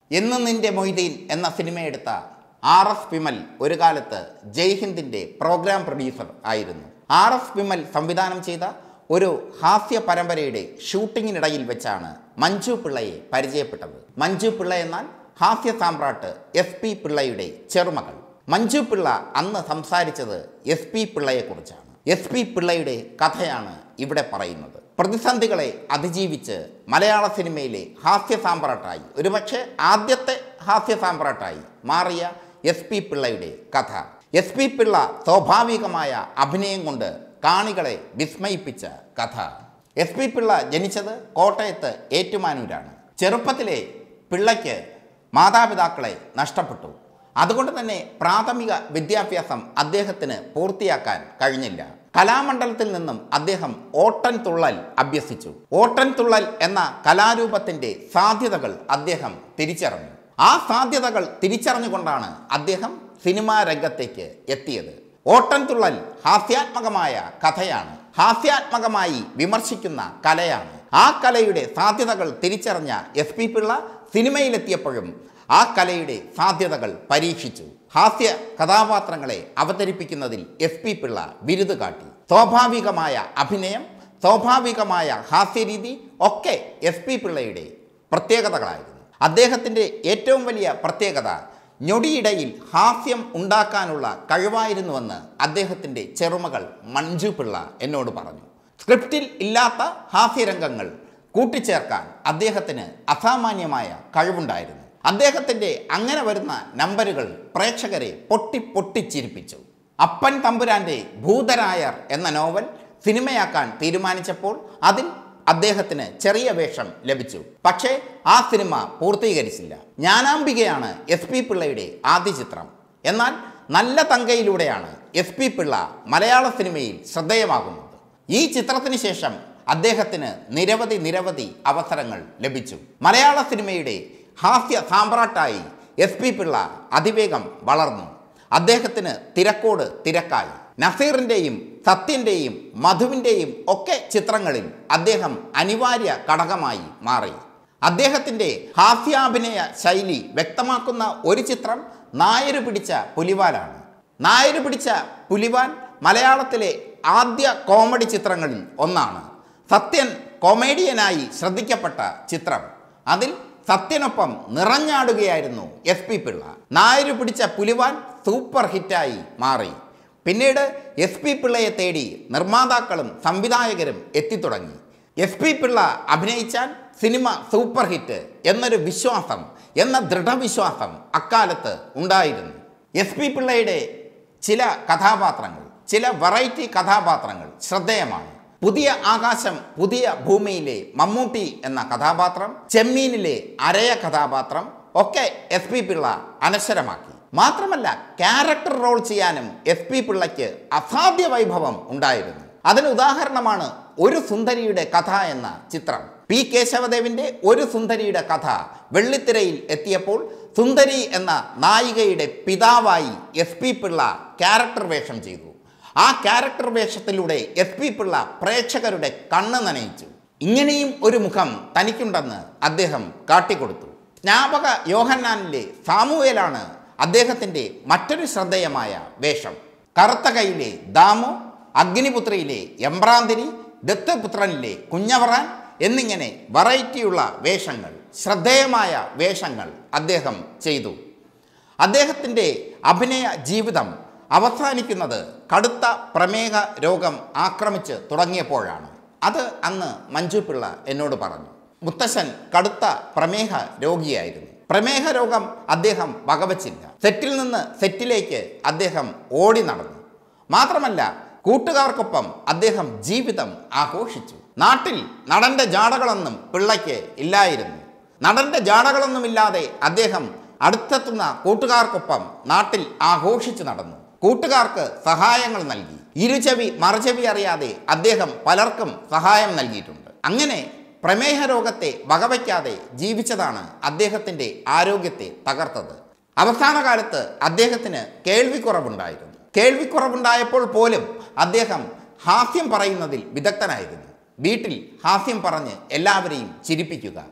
എന്ന് നിന്റെ മൊയ്തീൻ എന്ന സിനിമയെടുത്ത ആർ എസ് വിമൽ ഒരു കാലത്ത് ജയ്ഹിന്ദിൻ്റെ പ്രോഗ്രാം പ്രൊഡ്യൂസർ ആയിരുന്നു ആർ എസ് വിമൽ സംവിധാനം ചെയ്ത ഒരു ഹാസ്യ പരമ്പരയുടെ ഷൂട്ടിങ്ങിനിടയിൽ വെച്ചാണ് മഞ്ജു പിള്ളയെ പരിചയപ്പെട്ടത് മഞ്ജു പിള്ള എന്നാൽ ഹാസ്യ സാമ്രാട്ട് എസ് പി പിള്ളയുടെ ചെറുമകൾ മഞ്ജു പിള്ള അന്ന് സംസാരിച്ചത് എസ് പി പിള്ളയെക്കുറിച്ചാണ് എസ് പി പിള്ളയുടെ കഥയാണ് ഇവിടെ പറയുന്നത് പ്രതിസന്ധികളെ അതിജീവിച്ച് മലയാള സിനിമയിലെ ഹാസ്യ സാമ്രാട്ടായി ഒരുപക്ഷെ ആദ്യത്തെ ഹാസ്യ സാമ്രാട്ടായി മാറിയ എസ് പി പിള്ളയുടെ കഥ എസ് പി പിള്ള സ്വാഭാവികമായ അഭിനയം കൊണ്ട് കാണികളെ വിസ്മയിപ്പിച്ച കഥ എസ് പി പിള്ള ജനിച്ചത് കോട്ടയത്ത് ഏറ്റുമാനൂരാണ് ചെറുപ്പത്തിലെ പിള്ളയ്ക്ക് മാതാപിതാക്കളെ നഷ്ടപ്പെട്ടു അതുകൊണ്ട് തന്നെ പ്രാഥമിക വിദ്യാഭ്യാസം അദ്ദേഹത്തിന് പൂർത്തിയാക്കാൻ കഴിഞ്ഞില്ല കലാമണ്ഡലത്തിൽ നിന്നും അദ്ദേഹം ഓട്ടൻ തുള്ളൽ അഭ്യസിച്ചു ഓട്ടൻ തുള്ളൽ എന്ന കലാരൂപത്തിന്റെ സാധ്യതകൾ അദ്ദേഹം തിരിച്ചറിഞ്ഞു ആ സാധ്യതകൾ തിരിച്ചറിഞ്ഞുകൊണ്ടാണ് അദ്ദേഹം സിനിമാ രംഗത്തേക്ക് എത്തിയത് ഓട്ടൻ തുള്ളൽ ഹാസ്യാത്മകമായ കഥയാണ് ഹാസ്യാത്മകമായി വിമർശിക്കുന്ന കലയാണ് ആ കലയുടെ സാധ്യതകൾ തിരിച്ചറിഞ്ഞ എസ് പി പിള്ള സിനിമയിലെത്തിയപ്പോഴും ആ കലയുടെ സാധ്യതകൾ പരീക്ഷിച്ചു ഹാസ്യ കഥാപാത്രങ്ങളെ അവതരിപ്പിക്കുന്നതിൽ എസ് പി പിള്ള ബിരുദ് കാട്ടി സ്വാഭാവികമായ അഭിനയം സ്വാഭാവികമായ ഹാസ്യരീതി ഒക്കെ എസ് പി പിള്ളയുടെ പ്രത്യേകതകളായിരുന്നു അദ്ദേഹത്തിൻ്റെ ഏറ്റവും വലിയ പ്രത്യേകത ഞൊടിയിടയിൽ ഹാസ്യം ഉണ്ടാക്കാനുള്ള കഴിവായിരുന്നുവെന്ന് അദ്ദേഹത്തിൻ്റെ ചെറുമകൾ മഞ്ജു പിള്ള എന്നോട് പറഞ്ഞു സ്ക്രിപ്റ്റിൽ ഇല്ലാത്ത ഹാസ്യരംഗങ്ങൾ കൂട്ടിച്ചേർക്കാൻ അദ്ദേഹത്തിന് അസാമാന്യമായ കഴിവുണ്ടായിരുന്നു അദ്ദേഹത്തിൻ്റെ അങ്ങനെ വരുന്ന നമ്പറുകൾ പ്രേക്ഷകരെ പൊട്ടി പൊട്ടിച്ചിരിപ്പിച്ചു അപ്പൻ തമ്പുരാന്റെ ഭൂതരായർ എന്ന നോവൽ സിനിമയാക്കാൻ തീരുമാനിച്ചപ്പോൾ അതിൽ അദ്ദേഹത്തിന് ചെറിയ വേഷം ലഭിച്ചു പക്ഷേ ആ സിനിമ പൂർത്തീകരിച്ചില്ല ജ്ഞാനാംബികയാണ് എസ് പി പിള്ളയുടെ ആദ്യ ചിത്രം എന്നാൽ നല്ല തങ്കയിലൂടെയാണ് എസ് പി പിള്ള മലയാള സിനിമയിൽ ശ്രദ്ധേയമാകുന്നത് ഈ ചിത്രത്തിന് ശേഷം അദ്ദേഹത്തിന് നിരവധി നിരവധി അവസരങ്ങൾ ലഭിച്ചു മലയാള സിനിമയുടെ ഹാസ്യ സാമ്രാട്ടായി എസ് പി പിള്ള അതിവേഗം വളർന്നു അദ്ദേഹത്തിന് തിരക്കോട് തിരക്കായി നസീറിൻ്റെയും സത്യൻ്റെയും മധുവിൻ്റെയും ഒക്കെ ചിത്രങ്ങളിൽ അദ്ദേഹം അനിവാര്യ ഘടകമായി മാറി അദ്ദേഹത്തിൻ്റെ ഹാസ്യാഭിനയ ശൈലി വ്യക്തമാക്കുന്ന ഒരു ചിത്രം നായര് പിടിച്ച പുലിവാലാണ് നായര് പിടിച്ച പുലിവാൻ മലയാളത്തിലെ ആദ്യ കോമഡി ചിത്രങ്ങളിൽ ഒന്നാണ് സത്യൻ കൊമേഡിയനായി ശ്രദ്ധിക്കപ്പെട്ട ചിത്രം അതിൽ സത്യനൊപ്പം നിറഞ്ഞാടുകയായിരുന്നു എസ് പി പിള്ള നായര് പിടിച്ച പുലിവാൻ സൂപ്പർ ഹിറ്റായി മാറി പിന്നീട് എസ് പി പിള്ളയെ തേടി നിർമ്മാതാക്കളും സംവിധായകരും എത്തിത്തുടങ്ങി എസ് പി പിള്ള അഭിനയിച്ചാൽ സിനിമ സൂപ്പർ ഹിറ്റ് എന്നൊരു വിശ്വാസം എന്ന ദൃഢവിശ്വാസം അക്കാലത്ത് ഉണ്ടായിരുന്നു എസ് പി പിള്ളയുടെ ചില കഥാപാത്രങ്ങൾ ചില വെറൈറ്റി കഥാപാത്രങ്ങൾ ശ്രദ്ധേയമാണ് പുതിയ ആകാശം പുതിയ ഭൂമിയിലെ മമ്മൂട്ടി എന്ന കഥാപാത്രം ചെമ്മീനിലെ അരയ കഥാപാത്രം ഒക്കെ എസ് പി പിള്ള അനശ്വരമാക്കി മാത്രമല്ല ക്യാരക്ടർ റോൾ ചെയ്യാനും എസ് പി പിള്ളയ്ക്ക് അസാധ്യ വൈഭവം ഉണ്ടായിരുന്നു അതിന് ഉദാഹരണമാണ് ഒരു സുന്ദരിയുടെ കഥ എന്ന ചിത്രം പി കേശവദേവിന്റെ ഒരു സുന്ദരിയുടെ കഥ വെള്ളിത്തിരയിൽ എത്തിയപ്പോൾ സുന്ദരി എന്ന നായികയുടെ പിതാവായി എസ് പി പിള്ള ക്യാരക്ടർ വേഷം ചെയ്തു ആ ക്യാരക്ടർ വേഷത്തിലൂടെ എസ് പി പിള്ള പ്രേക്ഷകരുടെ കണ്ണ് നനയിച്ചു ഇങ്ങനെയും ഒരു മുഖം തനിക്കുണ്ടെന്ന് അദ്ദേഹം കാട്ടിക്കൊടുത്തു സ്നാപക യോഹന്നാനിലെ സാമുവേലാണ് അദ്ദേഹത്തിൻ്റെ മറ്റൊരു ശ്രദ്ധേയമായ വേഷം കറുത്ത കൈയിലെ ദാമു അഗ്നിപുത്രിയിലെ എംബ്രാന്തിരി ദത്തപുത്രനിലെ കുഞ്ഞവറാൻ എന്നിങ്ങനെ വെറൈറ്റിയുള്ള വേഷങ്ങൾ ശ്രദ്ധേയമായ വേഷങ്ങൾ അദ്ദേഹം ചെയ്തു അദ്ദേഹത്തിൻ്റെ അഭിനയ ജീവിതം അവസാനിക്കുന്നത് കടുത്ത പ്രമേഹ രോഗം ആക്രമിച്ച് തുടങ്ങിയപ്പോഴാണ് അത് അന്ന് മഞ്ജു പിള്ള എന്നോട് പറഞ്ഞു മുത്തശ്ശൻ കടുത്ത പ്രമേഹ രോഗിയായിരുന്നു പ്രമേഹ രോഗം അദ്ദേഹം വകവച്ചില്ല സെറ്റിൽ നിന്ന് സെറ്റിലേക്ക് അദ്ദേഹം ഓടി നടന്നു മാത്രമല്ല കൂട്ടുകാർക്കൊപ്പം അദ്ദേഹം ജീവിതം ആഘോഷിച്ചു നാട്ടിൽ നടന്റെ ജാടകളൊന്നും പിള്ളയ്ക്ക് ഇല്ലായിരുന്നു നടന്റെ ജാടകളൊന്നുമില്ലാതെ അദ്ദേഹം അടുത്തെത്തുന്ന കൂട്ടുകാർക്കൊപ്പം നാട്ടിൽ ആഘോഷിച്ചു നടന്നു കൂട്ടുകാർക്ക് സഹായങ്ങൾ നൽകി ഇരുചെവി മറുചെവി അറിയാതെ അദ്ദേഹം പലർക്കും സഹായം നൽകിയിട്ടുണ്ട് അങ്ങനെ പ്രമേഹ രോഗത്തെ വകവയ്ക്കാതെ ജീവിച്ചതാണ് അദ്ദേഹത്തിൻ്റെ ആരോഗ്യത്തെ തകർത്തത് അവസാന കാലത്ത് അദ്ദേഹത്തിന് കേൾവിക്കുറവുണ്ടായിരുന്നു കേൾവിക്കുറവുണ്ടായപ്പോൾ പോലും അദ്ദേഹം ഹാസ്യം പറയുന്നതിൽ വിദഗ്ധനായിരുന്നു വീട്ടിൽ ഹാസ്യം പറഞ്ഞ് എല്ലാവരെയും ചിരിപ്പിക്കുക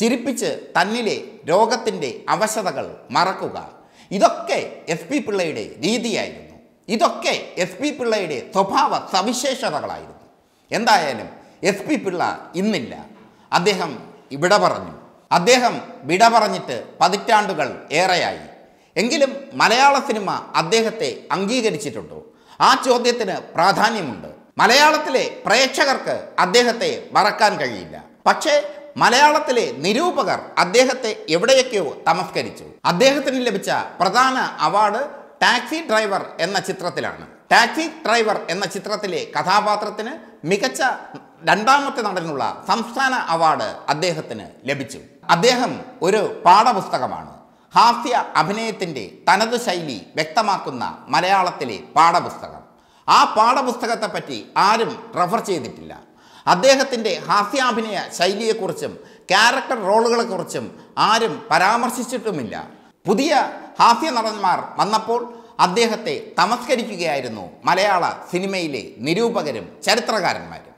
ചിരിപ്പിച്ച് തന്നിലെ രോഗത്തിൻ്റെ അവശതകൾ മറക്കുക ഇതൊക്കെ എസ് പി പിള്ളയുടെ രീതിയായിരുന്നു ഇതൊക്കെ എസ് പി പിള്ളയുടെ സ്വഭാവ സവിശേഷതകളായിരുന്നു എന്തായാലും എസ് പി പിള്ള ഇന്നില്ല അദ്ദേഹം വിട പറഞ്ഞു അദ്ദേഹം വിട പറഞ്ഞിട്ട് പതിറ്റാണ്ടുകൾ ഏറെയായി എങ്കിലും മലയാള സിനിമ അദ്ദേഹത്തെ അംഗീകരിച്ചിട്ടുണ്ടോ ആ ചോദ്യത്തിന് പ്രാധാന്യമുണ്ട് മലയാളത്തിലെ പ്രേക്ഷകർക്ക് അദ്ദേഹത്തെ മറക്കാൻ കഴിയില്ല പക്ഷേ മലയാളത്തിലെ നിരൂപകർ അദ്ദേഹത്തെ എവിടെയൊക്കെയോ തമസ്കരിച്ചു അദ്ദേഹത്തിന് ലഭിച്ച പ്രധാന അവാർഡ് ടാക്സി ഡ്രൈവർ എന്ന ചിത്രത്തിലാണ് ടാക്സി ഡ്രൈവർ എന്ന ചിത്രത്തിലെ കഥാപാത്രത്തിന് മികച്ച രണ്ടാമത്തെ നടനുള്ള സംസ്ഥാന അവാർഡ് അദ്ദേഹത്തിന് ലഭിച്ചു അദ്ദേഹം ഒരു പാഠപുസ്തകമാണ് ഹാസ്യ അഭിനയത്തിൻ്റെ തനത് ശൈലി വ്യക്തമാക്കുന്ന മലയാളത്തിലെ പാഠപുസ്തകം ആ പാഠപുസ്തകത്തെ പറ്റി ആരും റെഫർ ചെയ്തിട്ടില്ല അദ്ദേഹത്തിൻ്റെ ഹാസ്യാഭിനയ ശൈലിയെക്കുറിച്ചും ക്യാരക്ടർ റോളുകളെക്കുറിച്ചും ആരും പരാമർശിച്ചിട്ടുമില്ല പുതിയ ഹാസ്യ നടന്മാർ വന്നപ്പോൾ അദ്ദേഹത്തെ തമസ്കരിക്കുകയായിരുന്നു മലയാള സിനിമയിലെ നിരൂപകരും ചരിത്രകാരന്മാരും